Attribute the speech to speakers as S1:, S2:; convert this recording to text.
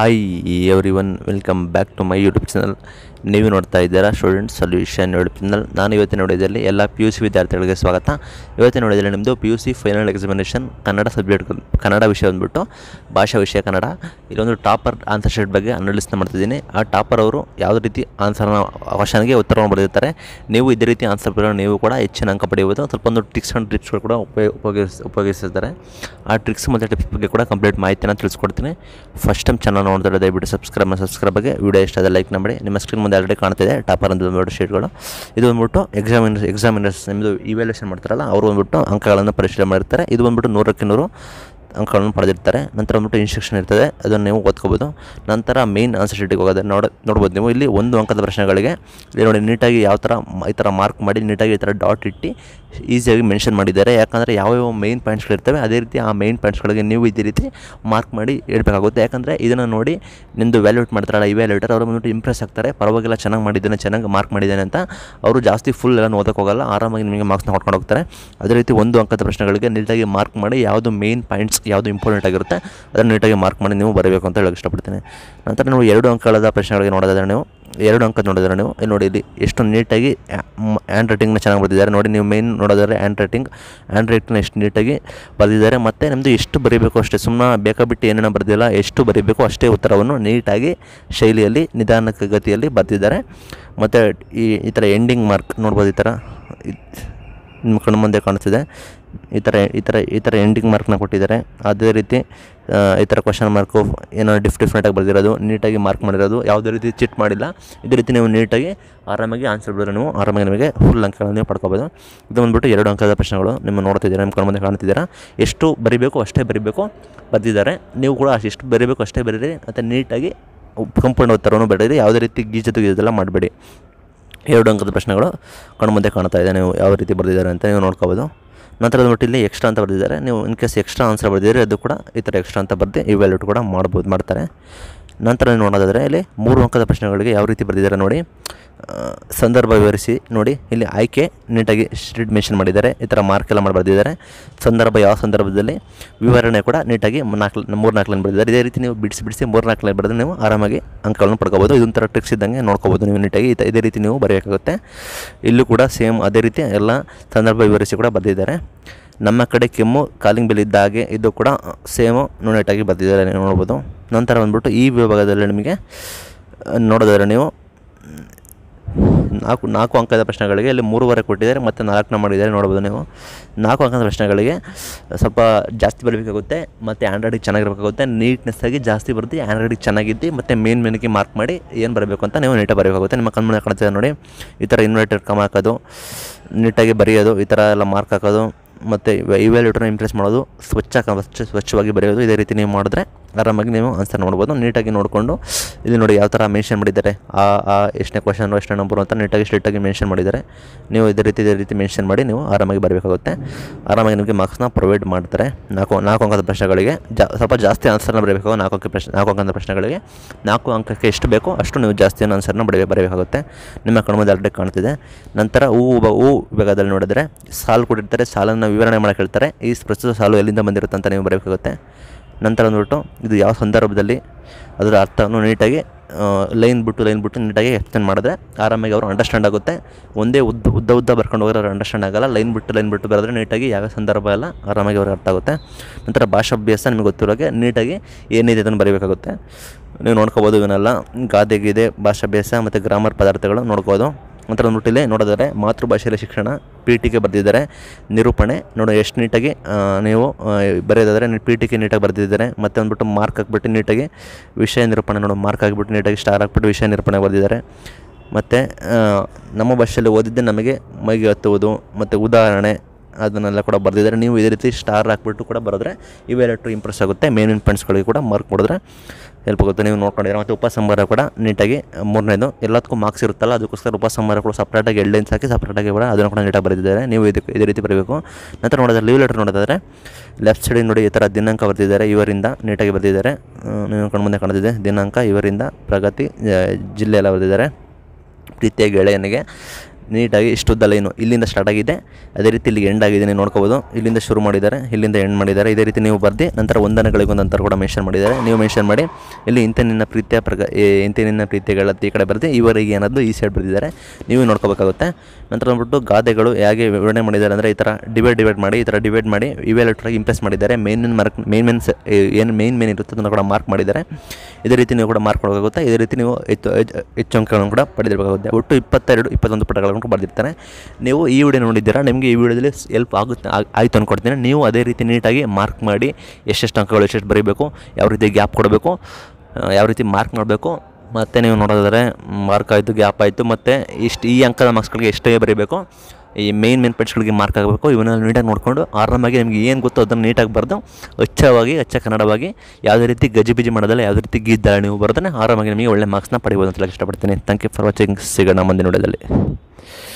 S1: hi everyone welcome back to my YouTube channel ನೀವು ನೋಡ್ತಾ ಇದ್ದೀರಾ ಸ್ಟೂಡೆಂಟ್ ಸೊಲ್ಯೂಷನ್ ಯೂಟ್ಯೂಬ್ ಚಾನಲ್ ನಾನು ಇವತ್ತಿನ ನೋಡಿದಲ್ಲಿ ಎಲ್ಲ ಪಿ ಯು ಸಿ ವಿದ್ಯಾರ್ಥಿಗಳಿಗೆ ಸ್ವಾಗತ ಇವತ್ತಿನ ನೋಡಿದಲ್ಲಿ ನಿಮ್ಮದು P U C final examination Kannada subject Kannada ವಿಷಯ ಬಂದ್ಬಿಟ್ಟು ಭಾಷಾ ವಿಷಯ ಕನ್ನಡ ಇಲ್ಲೊಂದು ಟಾಪರ್ ಆನ್ಸರ್ ಶೀಟ್ ಬಗ್ಗೆ ಅನಲಿಸ್ನ ಮಾಡ್ತಿದ್ದೀನಿ ಆ ಟಾಪರ್ ಅವರು ಯಾವುದೇ ರೀತಿ ಆನ್ಸರ್ನ ಕ್ವಶನ್ಗೆ ಉತ್ತರವನ್ನು ಬರೆದಿರ್ತಾರೆ ನೀವು ಇದೇ ರೀತಿ ಆನ್ಸರ್ ಬರೋ ನೀವು ಕೂಡ ಹೆಚ್ಚಿನ ಅಂಕ ಪಡೆಯಬಹುದು ಸ್ವಲ್ಪ ಒಂದು ಟ್ರಿಕ್ಸ್ ಆ್ಯಂಡ್ ಟಿಪ್ಸ್ಗಳು ಕೂಡ ಉಪಯೋಗ ಉಪಯೋಗಿಸ್ ಉಪಯೋಗಿಸಿರ್ತಾರೆ ಆ ಟ್ರಿಕ್ಸ್ ಮತ್ತು ಟಿಪ್ಸ್ ಬಗ್ಗೆ ಕೂಡ ಕಂಪ್ಲೀಟ್ ಮಾಹಿತಿನ ತಿಳಿಸ್ಕೊಡ್ತೀನಿ ಫಸ್ಟ್ ಟೈಮ್ ಚಾನಲ್ ನೋಡಿದ್ರೆ ದಯವಿಟ್ಟು ಸಬ್ಸ್ಕ್ರೈಬ್ ಸಬ್ಸ್ಕ್ರೈಬ್ ಬಗ್ಗೆ ವಿಡಿಯೋ ಇಷ್ಟ ಲೈಕ್ ಮಾಡಿ ನಿಮ್ಮ ಸ್ಕ್ರೀನ್ ಮುಂದೆ ಆಲ್ರೆಡಿ ಕಾಣ್ತಿದೆ ಟಾಪರ್ ಅಂತ ಬಂದ್ಬಿಟ್ಟು ಶೀಟ್ಗಳು ಇದು ಬಂದ್ಬಿಟ್ಟು ಎಕ್ಸಾಮಿನರ್ಸ್ ಎಕ್ಸಾಮಿನರ್ಸ್ ನಿಮ್ಮದು ಇವ್ಯಾಲ್ಯೂಷನ್ ಮಾಡ್ತಾರಲ್ಲ ಅವರು ಬಂದ್ಬಿಟ್ಟು ಅಂಕಗಳನ್ನು ಪರಿಶೀಲನೆ ಮಾಡಿರ್ತಾರೆ ಇದು ಬಂದ್ಬಿಟ್ಟು ನೂರಕ್ಕೆ ನೂರು ಅಂಕಗಳನ್ನು ಪಡೆದಿರ್ತಾರೆ ನಂತರ ಬಂದ್ಬಿಟ್ಟು ಇನ್ಸ್ಟ್ರಕ್ಷನ್ ಇರ್ತದೆ ಅದನ್ನು ನೀವು ಓದ್ಕೋಬೋದು ನಂತರ ಮೇನ್ ಆನ್ಸರ್ ಶೀಟಿಗೆ ಹೋಗೋದು ನೋಡ ನೋಡ್ಬೋದು ನೀವು ಇಲ್ಲಿ ಒಂದು ಅಂಕದ ಪ್ರಶ್ನೆಗಳಿಗೆ ಇಲ್ಲಿ ನೋಡಿ ನೀಟಾಗಿ ಯಾವ ಥರ ಮ- ಈ ಥರ ಮಾರ್ಕ್ ಮಾಡಿ ನೀಟಾಗಿ ಈ ಥರ ಡಾಟ್ ಇಟ್ಟು ಈಸಿಯಾಗಿ ಮೆನ್ಷನ್ ಮಾಡಿದ್ದಾರೆ ಯಾಕಂದರೆ ಯಾವ್ಯಾವ ಮೇನ್ ಪಾಯಿಂಟ್ಸ್ಗಳಿರ್ತವೆ ಅದೇ ರೀತಿ ಆ ಮೇನ್ ಪಾಯಿಂಟ್ಸ್ಗಳಿಗೆ ನೀವು ಇದೇ ರೀತಿ ಮಾರ್ಕ್ ಮಾಡಿ ಇಡಬೇಕಾಗುತ್ತೆ ಯಾಕಂದರೆ ಇದನ್ನು ನೋಡಿ ನಿಮ್ಮದು ವ್ಯಾಲ್ಯೂಟ್ ಮಾಡ್ತಾರಲ್ಲ ಈ ವ್ಯಾಲ್ಯೂಟರ್ ಅವರು ಬಂದ್ಬಿಟ್ಟು ಇಂಪ್ರೆಸ್ ಆಗ್ತಾರೆ ಪರವಾಗಿಲ್ಲ ಚೆನ್ನಾಗಿ ಮಾಡಿದ್ದಾನೆ ಚೆನ್ನಾಗಿ ಮಾರ್ಕ್ ಮಾಡಿದ್ದಾನೆ ಅಂತ ಅವರು ಜಾಸ್ತಿ ಫುಲ್ ಎಲ್ಲ ಓದಕ್ಕೆ ಹೋಗಲ್ಲ ಆರಾಮಾಗಿ ನಿಮಗೆ ಮಾರ್ಕ್ಸ್ನ ಕೊಟ್ಕೊಂಡು ಹೋಗ್ತಾರೆ ಅದೇ ರೀತಿ ಒಂದು ಅಂಕದ ಪ್ರಶ್ನೆಗಳಿಗೆ ನೀಟಾಗಿ ಮಾರ್ಕ್ ಮಾಡಿ ಯಾವುದು ಮೇನ್ ಪಾಯಿಂಟ್ಸ್ ಯಾವುದು ಇಂಪಾರ್ಟೆಂಟ್ ಆಗಿರುತ್ತೆ ಅದನ್ನು ನೀಟಾಗಿ ಮಾರ್ಕ್ ಮಾಡಿ ನೀವು ಬರಬೇಕು ಅಂತ ಹೇಳಕ್ಕೆ ಇಷ್ಟಪಡ್ತೀನಿ ನಂತರ ನೀವು ಎರಡು ಅಂಕಗಳದ ಪ್ರಶ್ನೆಗಳಿಗೆ ನೋಡೋದಾದ್ರೆ ನೀವು ಎರಡು ಅಂಕ ನೋಡಿದ್ರೆ ನೀವು ಇಲ್ಲಿ ನೋಡಿ ಇಲ್ಲಿ ಎಷ್ಟು ನೀಟಾಗಿ ಹ್ಯಾಂಡ್ ರೈಟಿಂಗ್ನ ಚೆನ್ನಾಗಿ ಬರೆದಿದ್ದಾರೆ ನೋಡಿ ನೀವು ಮೇನ್ ನೋಡೋದಾದ್ರೆ ಹ್ಯಾಂಡ್ ರೈಟಿಂಗ್ ಹ್ಯಾಂಡ್ ರೈಟಿಂಗ್ನ ಎಷ್ಟು ನೀಟಾಗಿ ಬರೆದಿದ್ದಾರೆ ಮತ್ತು ನಿಮ್ಮದು ಎಷ್ಟು ಬರೀಬೇಕು ಅಷ್ಟೇ ಸುಮ್ಮನೆ ಬೇಕಾಬಿಟ್ಟು ಏನೇನೋ ಬರೆದಿಲ್ಲ ಎಷ್ಟು ಬರೀಬೇಕು ಅಷ್ಟೇ ಉತ್ತರವನ್ನು ನೀಟಾಗಿ ಶೈಲಿಯಲ್ಲಿ ನಿಧಾನಕ ಗತಿಯಲ್ಲಿ ಬರೆದಿದ್ದಾರೆ ಮತ್ತು ಈ ಈ ಥರ ಎಂಡಿಂಗ್ ಮಾರ್ಕ್ ನೋಡ್ಬೋದು ಈ ಥರ ಇದ್- ನಿಮ್ಮ ಕಣ್ಣು ಮುಂದೆ ಕಾಣಿಸ್ತಿದೆ ಈ ಥರ ಈ ಥರ ಈ ಥರ ಎಂಡಿಂಗ್ ಮಾರ್ಕ್ನ ಕೊಟ್ಟಿದ್ದಾರೆ ಅದೇ ರೀತಿ ಆ, ಈ ಥರ ಕ್ವಶನ್ ಮಾರ್ಕು ಏನೋ ಡಿಫ್ ಡಿಫ್ರೆಂಟಾಗಿ ಬರೆದಿರೋದು ನೀಟಾಗಿ ಮಾರ್ಕ್ ಮಾಡಿರೋದು ಯಾವುದೇ ರೀತಿ ಚಿಟ್ ಮಾಡಿಲ್ಲ ಇದೇ ರೀತಿ ನೀವು ನೀಟಾಗಿ ಆರಾಮಾಗಿ ಆನ್ಸರ್ ಬರೆದ್ರೆ ನೀವು ಆರಾಮಾಗಿ ನಿಮಗೆ ಫುಲ್ ಅಂಕಗಳನ್ನು ನೀವು ಪಡ್ಕೋಬೋದು ಇದು ಬಂದ್ಬಿಟ್ಟು ಎರಡು ಅಂಕದ ಪ್ರಶ್ನೆಗಳು ನಿಮ್ಮ ನೋಡ್ತಿದ್ದೀರಾ ನಿಮ್ಮ ಕಣ್ಣು ಮುಂದೆ ಕಾಣ್ತಿದ್ದೀರಾ ಎಷ್ಟು ಬರಿಬೇಕು ಅಷ್ಟೇ ಬರಿಬೇಕು ಬರೆದಿದ್ದಾರೆ ನೀವು ಕೂಡ ಎಷ್ಟು ಬರಿಬೇಕು ಅಷ್ಟೇ ಬರೀರಿ ಮತ್ತು ನೀಟಾಗಿ ಕಂಪೌಂಡ್ ಉತ್ತರವನ್ನು ಬರೀರಿ ಯಾವುದೇ ರೀತಿ ಗೀಜದು ಗೀಜದೆಲ್ಲ ಮಾಡಬೇಡಿ ಎರಡು ಅಂಕದ ಪ್ರಶ್ನೆಗಳು ಕಣ್ಣು ಮುಂದೆ ಕಾಣ್ತಾ ಇದೆ ನೀವು ಯಾವ ರೀತಿ ಬರೆದಿದ್ದಾರೆ ಅಂತ ನೀವು ನೋಡ್ಕೋಬೋದು ನಂತರ ಬಂದ್ಬಿಟ್ಟು ಇಲ್ಲಿ ಎಕ್ಸ್ಟ್ರಾ ಅಂತ ಬರೆದಿದ್ದಾರೆ ನೀವು ಇನ್ ಕೇಸ್ ಎಕ್ಸ್ಟ್ರಾ ಆನ್ಸರ್ ಬರೆದಿದ್ರೆ ಅದು ಕೂಡ ಈ ಥರ ಎಕ್ಸ್ಟ್ರಾ ಅಂತ ಬರೆದು ಈ ವ್ಯಾಲ್ಯೂಟ್ ಕೂಡ ಮಾಡ್ಬೋದು ಮಾಡ್ತಾರೆ ನಂತರ ನೀವು ನೋಡೋದಾದರೆ ಇಲ್ಲಿ ಮೂರು ಅಂಕದ ಪ್ರಶ್ನೆಗಳಿಗೆ ಯಾವ ರೀತಿ ಬರೆದಿದ್ದಾರೆ ನೋಡಿ ಆ, ಸಂದರ್ಭ ವಿವರಿಸಿ ನೋಡಿ ಇಲ್ಲಿ ಆಯ್ಕೆ ನೀಟಾಗಿ ಸ್ಟ್ರೀಟ್ ಮೆನ್ಷನ್ ಮಾಡಿದ್ದಾರೆ ಈ ಥರ ಮಾರ್ಕ್ ಎಲ್ಲ ಮಾಡಿ ಬರೆದಿದ್ದಾರೆ ಸಂದರ್ಭ ಯಾವ ಸಂದರ್ಭದಲ್ಲಿ ವಿವರಣೆ ಕೂಡ ನೀಟಾಗಿ ನಾಲ್ಕು ಮೂರು ನಾಲ್ಕು ಲೈನ್ ಬರೆದಿದ್ದಾರೆ ಇದೇ ರೀತಿ ನೀವು ಬಿಡಿಸಿ ಬಿಡಿಸಿ ಮೂರು ನಾಲ್ಕು ಲೈನ್ ಬರೆದ್ರೆ ನೀವು ಆರಾಮಾಗಿ ಅಂಕಗಳನ್ನು ಪಡ್ಕೋಬೋದು ಇದೊಂಥರ ಟ್ರಿಕ್ಸ್ ಇದ್ದಂಗೆ ನೋಡ್ಕೋಬೋದು ನೀವು ನೀಟಾಗಿ ಈ ತ- ಇದೇ ರೀತಿ ನೀವು ಬರೆಯಬೇಕಾಗುತ್ತೆ ಇಲ್ಲೂ ಕೂಡ ಸೇಮ್ ಅದೇ ರೀತಿ ಎಲ್ಲ ಸಂದರ್ಭ ವಿವರಿಸಿ ಕೂಡ ಬರೆದಿದ್ದಾರೆ ನಮ್ಮ ಕಡೆ ಕೆಮ್ಮು ಕಾಲಿಂಗ್ ಬೆಲ್ ಇದ್ದ ಹಾಗೆ ಇದು ಕೂಡ ಸೇಮು ನೀಟಾಗಿ ಬರೆದಿದ್ದಾರೆ ನೀವು ನೋಡ್ಬೋದು ನಂತರ ಬಂದ್ಬಿಟ್ಟು ಈ ವಿಭಾಗದಲ್ಲಿ ನಿಮಗೆ ಆ, ನೋಡೋದಾದ್ರೆ ನೀವು ನಾಲ್ಕು ನಾಲ್ಕು ಅಂಕದ ಪ್ರಶ್ನೆಗಳಿಗೆ ಇಲ್ಲಿ ಮೂರುವರೆ ಕೊಟ್ಟಿದ್ದಾರೆ ಮತ್ತು ನಾಲ್ಕನ್ನ ಮಾಡಿದ್ದಾರೆ ನೋಡ್ಬೋದು ನೀವು ನಾಲ್ಕು ಅಂಕದ ಪ್ರಶ್ನೆಗಳಿಗೆ ಸ್ವಲ್ಪ ಜಾಸ್ತಿ ಬರಬೇಕಾಗುತ್ತೆ ಮತ್ತು ಹ್ಯಾಂಡ್ ರೈಟಿಂಗ್ ಚೆನ್ನಾಗಿರಬೇಕಾಗುತ್ತೆ ನೀಟ್ನೆಸ್ ಆಗಿ ಜಾಸ್ತಿ ಬರೆದು ಹ್ಯಾಂಡ್ ರೈಟಿಂಗ್ ಚೆನ್ನಾಗಿದ್ದು ಮತ್ತು ಮೇನ್ ಮೇನ್ಗೆ ಮಾರ್ಕ್ ಮಾಡಿ ಏನು ಬರಬೇಕು ಅಂತ ನೀವು ನೀಟಾಗಿ ಬರಬೇಕಾಗುತ್ತೆ ನಿಮ್ಮ ಕಣ್ಮುಂದೆ ಕಾಣ್ತಿದೆ ನೋಡಿ ಈ ಥರ ಇನ್ವರ್ಟೆಡ್ ಕಮ್ ಹಾಕೋದು ನೀಟಾಗಿ ಬರೆಯೋದು ಈ ಥರ ಎಲ್ಲ ಮಾರ್ಕ್ ಹಾಕೋದು ಮತ್ತು ಇವ್ಯಾಲ್ಯೂಟರ್ನ ಇಂಪ್ರೆಸ್ ಮಾಡೋದು ಸ್ವಚ್ಛ ಸ್ವಚ್ಛ ಸ್ವಚ್ಛವಾಗಿ ಬರೆಯೋದು ಇದೇ ರೀತಿ ನೀವು ಮಾಡಿದ್ರೆ ಆರಾಮಾಗಿ ನೀವು ಆನ್ಸರ್ ನೋಡ್ಬೋದು ನೀಟಾಗಿ ನೋಡಿಕೊಂಡು ಇಲ್ಲಿ ನೋಡಿ ಯಾವ ಥರ ಮೆನ್ಷನ್ ಮಾಡಿದ್ದಾರೆ ಆ ಆ ಎಷ್ಟನೇ ಕ್ವಶನು ಎಷ್ಟನೇ ನಂಬರು ಅಂತ ನೀಟಾಗಿ ಸ್ಟ್ರಿಕ್ಟಾಗಿ ಮೆನ್ಷನ್ ಮಾಡಿದ್ದಾರೆ ನೀವು ಇದೇ ರೀತಿ ಇದೇ ರೀತಿ ಮೆನ್ಷನ್ ಮಾಡಿ ನೀವು ಆರಾಮಾಗಿ ಬರಬೇಕಾಗುತ್ತೆ ಆರಾಮಾಗಿ ನಿಮಗೆ ಮಾರ್ಕ್ಸ್ನ ಪ್ರೊವೈಡ್ ಮಾಡ್ತಾರೆ ನಾಲ್ಕು ನಾಲ್ಕು ಅಂಕದ ಪ್ರಶ್ನೆಗಳಿಗೆ ಜಾ ಸ್ವಲ್ಪ ಜಾಸ್ತಿ ಆನ್ಸರ್ನ ಬರಬೇಕು ನಾಲ್ಕು ಅಂಕ ಪ್ರಶ್ನೆ ನಾಲ್ಕು ಅಂಕದ ಪ್ರಶ್ನೆಗಳಿಗೆ ನಾಲ್ಕು ಅಂಕಕ್ಕೆ ಎಷ್ಟು ಬೇಕೋ ಅಷ್ಟು ನೀವು ಜಾಸ್ತಿ ಆನ್ಸರ್ನ ಬರೀ ಬರಬೇಕಾಗುತ್ತೆ ನಿಮ್ಮ ಕಣ್ಮುಂದೆ ಆಲ್ರೆಡಿ ಕಾಣ್ತಿದೆ ನಂತರ ಹೂ ಬ- ಹೂ ವಿಭಾಗದಲ್ಲಿ ನೋಡಿದ್ರೆ ಸಾಲು ಕೊಟ್ಟಿರ್ತಾರೆ ಸಾಲನ್ನು ವಿವರಣೆ ಮಾಡಕ್ಕೆ ಹೇಳ್ತಾರೆ ಈ ಪ್ರಸ್ತುತ ಸಾಲು ಎಲ್ಲಿಂದ ಬಂದಿರುತ್ತೆ ಅಂತ ನೀವು ಬರಬೇಕಾಗುತ್ತೆ ನಂತರ ಅಂದ್ಬಿಟ್ಟು ಇದು ಯಾವ ಸಂದರ್ಭದಲ್ಲಿ ಅದರ ಅರ್ಥವನ್ನು ನೀಟಾಗಿ ಲೈನ್ ಬಿಟ್ಟು ಲೈನ್ ಬಿಟ್ಟು ನೀಟಾಗಿ ಎಕ್ಸ್ಪ್ಲೇನ್ ಮಾಡಿದ್ರೆ ಆರಾಮಾಗಿ ಅವರು ಅಂಡರ್ಸ್ಟ್ಯಾಂಡ್ ಆಗುತ್ತೆ ಒಂದೇ ಉದ್ದ ಉದ್ದ ಉದ್ದ ಬರ್ಕೊಂಡು ಹೋಗೋರು ಅವ್ರು ಅಂಡರ್ಸ್ಟ್ಯಾಂಡ್ ಆಗಲ್ಲ ಲೈನ್ ಬಿಟ್ಟು ಲೈನ್ ಬಿಟ್ಟು ಬರೆದ್ರೆ ನೀಟಾಗಿ ಯಾವ ಸಂದರ್ಭ ಎಲ್ಲ ಆರಾಮಾಗಿ ಅವ್ರಿಗೆ ಅರ್ಥ ಆಗುತ್ತೆ ನಂತರ ಭಾಷಾಭ್ಯಾಸ ನಿಮಗೆ ಗೊತ್ತಿರೋಗೆ ನೀಟಾಗಿ ಏನಿದೆ ಅದನ್ನು ಬರೀಬೇಕಾಗುತ್ತೆ ನೀವು ನೋಡ್ಕೋಬೋದು ಇವನ್ನೆಲ್ಲ ಗಾದೆ ಗೀದೆ ಭಾಷಾಭ್ಯಾಸ ಮತ್ತು ಗ್ರಾಮರ್ ಪದಾರ್ಥಗಳು ನೋಡ್ಕೋಬೋದು ನಂತರ ಅಂದ್ಬಿಟ್ಟು ಇಲ್ಲಿ ನೋಡಿದರೆ ಮಾತೃಭಾಷೆಯಲ್ಲಿ ಶಿಕ್ಷಣ ಪೀಠಿಕೆ ಬರೆದಿದ್ದಾರೆ ನಿರೂಪಣೆ ನೋಡಿ ಎಷ್ಟು ನೀಟಾಗಿ ಆ, ನೀವು ಆ, ಬರೆಯೋದಾದರೆ ನೀವು ಪೀಠಿಕೆ ನೀಟಾಗಿ ಬರೆದಿದ್ದಾರೆ ಮತ್ತು ಅಂದ್ಬಿಟ್ಟು ಮಾರ್ಕ್ ಹಾಕ್ಬಿಟ್ಟು ನೀಟಾಗಿ ವಿಷಯ ನಿರೂಪಣೆ ನೋಡು ಮಾರ್ಕ್ ಹಾಕ್ಬಿಟ್ಟು ನೀಟಾಗಿ ಸ್ಟಾರ್ ಹಾಕ್ಬಿಟ್ಟು ವಿಷಯ ನಿರೂಪಣೆ ಬರೆದಿದ್ದಾರೆ ಮತ್ತು ನಮ್ಮ ಭಾಷೆಯಲ್ಲಿ ಓದಿದ್ದೆ ನಮಗೆ ಮೈಗೆ ಹತ್ತುವುದು ಮತ್ತು ಉದಾಹರಣೆ ಅದನ್ನೆಲ್ಲ ಕೂಡ ಬರೆದಿದ್ದಾರೆ ನೀವು ಇದೇ ರೀತಿ ಸ್ಟಾರ್ ಹಾಕ್ಬಿಟ್ಟು ಕೂಡ ಬರೆದ್ರೆ ಇವೆರಡು ಇಂಪ್ರೆಸ್ ಆಗುತ್ತೆ ಮೇನ್ ಮೇನ್ ಪಾಯಿಂಟ್ಸ್ಗಳಿಗೆ ಕೂಡ ಮಾರ್ಕ್ ಮಾಡಿದ್ರೆ ಹೆಲ್ಪ್ ಆಗುತ್ತೆ ನೀವು ನೋಡ್ಕೊಂಡಿದ್ದೀರ ಮತ್ತು ಉಪಸಂಹಾರ ಕೂಡ ನೀಟಾಗಿ ಮೂರನೇದು ಎಲ್ಲದಕ್ಕೂ ಮಾರ್ಕ್ಸ್ ಇರುತ್ತಲ್ಲ ಅದಕ್ಕೋಸ್ಕರ ಉಪಸಂಹಾರ ಕೂಡ ಸಪ್ರೇಟಾಗಿ ಎರಡು ಲೈನ್ಸ್ ಹಾಕಿ ಸಪ್ರೇಟಾಗಿ ಕೂಡ ಅದನ್ನು ಕೂಡ ನೀಟಾಗಿ ಬರೆದಿದ್ದಾರೆ ನೀವು ಇದಕ್ಕೆ ಇದೇ ರೀತಿ ಬರಬೇಕು ನಂತರ ನೋಡಿದ್ರೆ ಲೀವ್ ಲೆಟರ್ ನೋಡೋದಾದರೆ ಲೆಫ್ಟ್ ಸೈಡಿಗೆ ನೋಡಿ ಈ ಥರ ದಿನಾಂಕ ಬರೆದಿದ್ದಾರೆ ಇವರಿಂದ ನೀಟಾಗಿ ಬರೆದಿದ್ದಾರೆ ಆ, ನೀವು ಕಣ್ಮುಂದೆ ಕಾಣ್ತಿದೆ ದಿನಾಂಕ ಇವರಿಂದ ಪ್ರಗತಿ ಆ, ಜಿಲ್ಲೆ ಎಲ್ಲ ಬರೆದಿದ್ದಾರೆ ಪ್ರೀತಿಯ ಗೆಳೆಯನಿಗೆ ನೀಟಾಗಿ ಇಷ್ಟುದ್ದ ಲೈನು ಇಲ್ಲಿಂದ ಸ್ಟಾರ್ಟ್ ಆಗಿದೆ ಅದೇ ರೀತಿ ಇಲ್ಲಿ ಎಂಡ್ ಆಗಿದೆ ನೀವು ನೋಡ್ಕೋಬೋದು ಇಲ್ಲಿಂದ ಶುರು ಮಾಡಿದ್ದಾರೆ ಇಲ್ಲಿಂದ ಎಂಡ್ ಮಾಡಿದ್ದಾರೆ ಇದೇ ರೀತಿ ನೀವು ಬರ್ದು ನಂತರ ಒಂದನೆಗಳಿಗೆ ಒಂದು ಅಂತರ ಕೂಡ ಮೆನ್ಷನ್ ಮಾಡಿದ್ದಾರೆ ನೀವು ಮೆನ್ಷನ್ ಮಾಡಿ ಇಲ್ಲಿ ಇಂಥ ನಿನ್ನ ಪ್ರೀತಿಯ ಪ್ರಗ ಏ, ಇಂಥ ನಿನ್ನ ಪ್ರೀತಿಗಳತ್ತ ಈ ಕಡೆ ಬರೆದು ಇವರಿಗೆ ಏನಾದರೂ ಈ ಸೈಡ್ ಬರೆದಿದ್ದಾರೆ ನೀವು ನೋಡ್ಕೋಬೇಕಾಗುತ್ತೆ ನಂತರ ಬಂದ್ಬಿಟ್ಟು ಗಾದೆಗಳು ಹೇಗೆ ವಿವರಣೆ ಮಾಡಿದ್ದಾರೆ ಅಂದರೆ ಈ ಥರ ಡಿವೈಡ್ ಡಿವೈಡ್ ಮಾಡಿ ಈ ಥರ ಡಿವೈಡ್ ಮಾಡಿ ಇವ್ಯಾಲ್ಯೂಟ್ರಾಗಿ ಇಂಪ್ರೆಸ್ ಮಾಡಿದ್ದಾರೆ main main mark main main ಏನು ಮೇನ್ ಮೇನ್ ಇರುತ್ತೆ ಅದನ್ನು ಕೂಡ ಮಾರ್ಕ್ ಮಾಡಿದ್ದಾರೆ ಇದೇ ರೀತಿ ನೀವು ಕೂಡ ಮಾರ್ಕ್ ಮಾಡೋಕ್ಕಾಗುತ್ತೆ ಇದೇ ರೀತಿ ನೀವು ಹೆಚ್ಚು ಹೆಚ್ಚು- ಹೆಚ್ಚು ಅಂಕಗಳನ್ನು ಕೂಡ ಪಡೆದಿರಬೇಕಾಗುತ್ತೆ ಒಟ್ಟು ಇಪ್ಪತ್ತೆರಡು ಇಪ್ಪತ್ತೊಂದು ಪುಟಗಳನ್ನು ಕೂಡ ಬರೆದಿರ್ತಾರೆ ನೀವು ಈ ವಿಡಿಯೋ ನೋಡಿದ್ದೀರಾ ನಿಮಗೆ ಈ ವಿಡಿಯೋದಲ್ಲಿ ಹೆಲ್ಪ್ ಆಗುತ್ತೆ ಆ- ಆಯಿತು ಅಂದ್ಕೊಡ್ತೀನಿ ನೀವು ಅದೇ ರೀತಿ ನೀಟಾಗಿ ಮಾರ್ಕ್ ಮಾಡಿ ಎಷ್ಟೆಷ್ಟು ಅಂಕಗಳು ಎಷ್ಟೆಷ್ಟು ಬರೀಬೇಕು ಯಾವ ರೀತಿ ಗ್ಯಾಪ್ ಕೊಡಬೇಕು ಆ, ಯಾವ ರೀತಿ ಮಾರ್ಕ್ ಮಾಡಬೇಕು ಮತ್ತು ನೀವು ನೋಡೋದಾದರೆ ಮಾರ್ಕ್ ಆಯಿತು ಗ್ಯಾಪ್ ಆಯಿತು ಮತ್ತು ಇಷ್ಟು ಈ ಅಂಕದ ಮಾರ್ಕ್ಸ್ಗಳಿಗೆ ಎಷ್ಟೇ ಬರೀಬೇಕು ಈ ಮೇನ್ ಮೇನ್ ಪೆಟ್ಸ್ಗಳಿಗೆ ಮಾರ್ಕ್ ಆಗಬೇಕು ಇವನ್ನೆಲ್ಲ ನೀಟಾಗಿ ನೋಡಿಕೊಂಡು ಆರಾಮಾಗಿ ನಿಮಗೆ ಏನು ಗೊತ್ತೋ ಅದನ್ನು ನೀಟಾಗಿ ಬರೆದು ಅಚ್ಚವಾಗಿ ಅಚ್ಚ ಕನ್ನಡವಾಗಿ ಯಾವುದೇ ರೀತಿ ಗಜಿಬಿಜಿ ಮಾಡೋದಲ್ಲ ಯಾವುದೇ ರೀತಿ ಗೀದ್ದಾಳೆ ನೀವು ಬರೋದನ್ನೇ ಆರಾಮಾಗಿ ನಿಮಗೆ ಒಳ್ಳೆ ಮಾರ್ಕ್ಸ್ನ ಪಡಿಬೋದು ಅಂತ ಹೇಳಕ್ಕೆ ಇಷ್ಟಪಡ್ತೀನಿ ಥ್ಯಾಂಕ್ ಯು ಫಾರ್ ವಾಚಿಂಗ್ ಸಿಗೋಣ ಮುಂದಿನ ವಿಡಿಯೋದಲ್ಲಿ